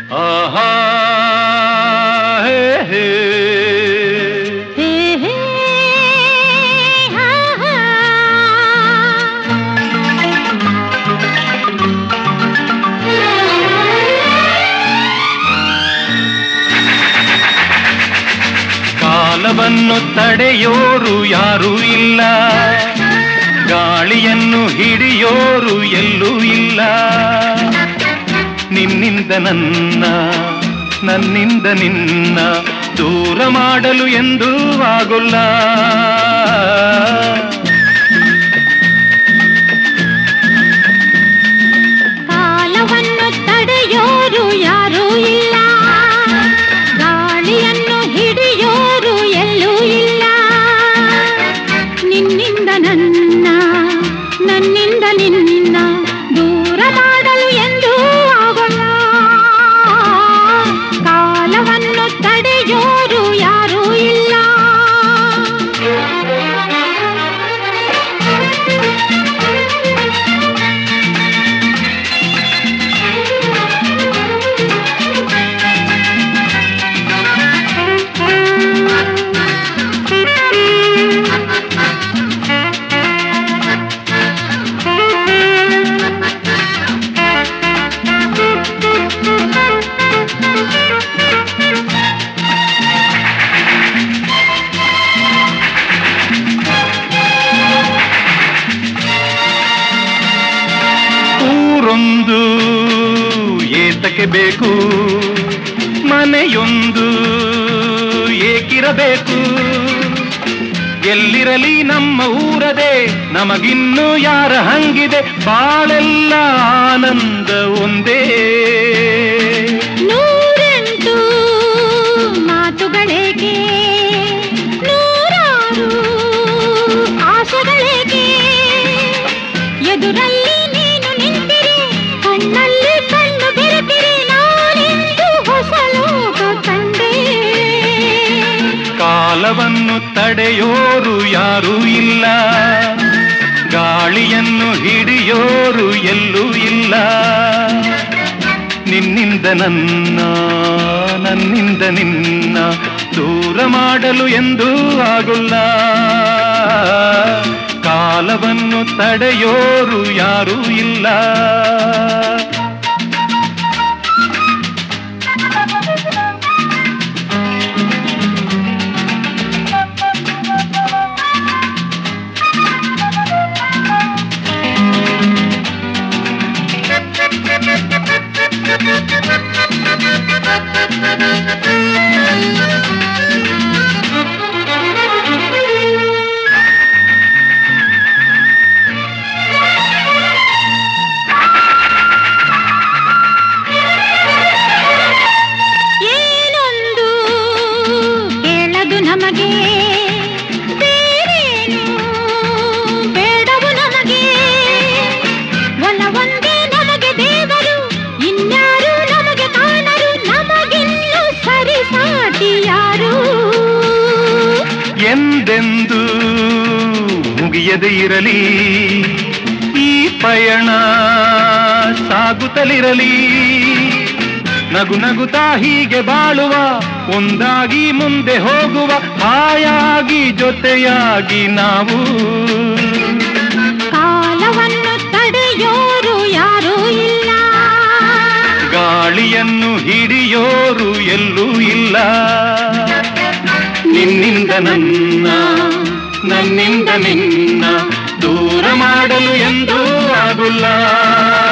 ಆಹಾ ಹೇ ಹೇ ಹೇ ಹೇ ಹಾ ಹಾ ಕಾಲವನ್ನು ತಡೆಯೋರು ಯಾರೂ ಇಲ್ಲ ಗಾಳಿಯನ್ನು ಹಿಡಿಯೋರು ಎಲ್ಲೂ ಇಲ್ಲ ನಿನ್ನಿಂದ ನನ್ನ ನನ್ನಿಂದ ನಿನ್ನ ದೂರ ಮಾಡಲು ಎಂದೂ ಆಗುಲ್ಲ ಕಾಲವನ್ನು ತಡೆಯೋರು ಯಾರೂ ಇಲ್ಲ ಗಾಳಿಯನ್ನು ಹಿಡಿಯೋರು ಎಲ್ಲೂ ಇಲ್ಲ ನಿನ್ನಿಂದ ನನ್ನ ನನ್ನಿಂದ ನಿನ್ನ ದೂರ ಮಾಡಲು ಎಂದೂ ಆಗೋಲ್ಲ ಕಾಲವನ್ನು ತಡೆಯೋರು ಯಾರೂ ಇಲ್ಲ ಊರೊಂದು ಏತಕ್ಕೆ ಬೇಕು ಮನೆಯೊಂದು ಏಕಿರಬೇಕು ಎಲ್ಲಿರಲಿ ನಮ್ಮ ಊರದೆ ನಮಗಿನ್ನು ಯಾರ ಹಂಗಿದೆ ಬಾಳೆಲ್ಲ ಆನಂದ ಒಂದೇ ನೂರೆಂಟು ಮಾತುಗಳೇಕೆ ನೂರಾರು ಆಶೆಗಳೇಕೆ ಎದುರಲ್ಲಿ ನೀನು ನಿಂತಿರಿ ಕಣ್ಣಲ್ಲಿ ಕಣ್ಣು ಬೆರೆತಿರಿ ನಾನಿಂದು ಹೊಸ ಲೋಕ ಕಂಡೆ ಕಾಲವನ್ನು ತಡೆಯೋರು ಯಾರೂ ಇಲ್ಲ ಗಾಳಿಯನ್ನು ಹಿಡಿಯೋರು ಎಲ್ಲೂ ಇಲ್ಲ ನಿನ್ನಿಂದ ನನ್ನ ನನ್ನಿಂದ ನಿನ್ನ ದೂರ ಮಾಡಲು ಎಂದೂ ಆಗುಲ್ಲ ಕಾಲವನ್ನು ತಡೆಯೋರು ಯಾರೂ ಇಲ್ಲ ಏನೊಂದು ಕೇಳದು ನಮಗೆ ಬೇರೇನು ಬೇಡವು ನಮಗೆ ಒಲವೊಂದೇ ನಮಗೆ ದೇವರು ಇನ್ಯಾರು ನಮಗೆ ಕಾಣರು ನಮಗಿನ್ನು ಸರಿಸಾಟಿ ಯಾರು ಎಂದೆಂದು ಮುಗಿಯದೆ ಇರಲಿ ಈ ಪಯಣ ಸಾಗುತ್ತಲಿರಲಿ ನಗು ನಗುತ್ತಾ ಹೀಗೆ ಬಾಳುವ ಒಂದಾಗಿ ಮುಂದೆ ಹೋಗುವ ಹಾಯಾಗಿ ಜೊತೆಯಾಗಿ ನಾವು ಕಾಲವನ್ನು ತಡೆಯೋರು ಯಾರೂ ಇಲ್ಲ ಗಾಳಿಯನ್ನು ಹಿಡಿಯೋರು ಎಲ್ಲೂ ಇಲ್ಲ ನಿನ್ನಿಂದ ನನ್ನ ನನ್ನಿಂದ ನಿನ್ನ ದೂರ ಮಾಡಲು ಎಂದೂ ಆಗುಲ್ಲ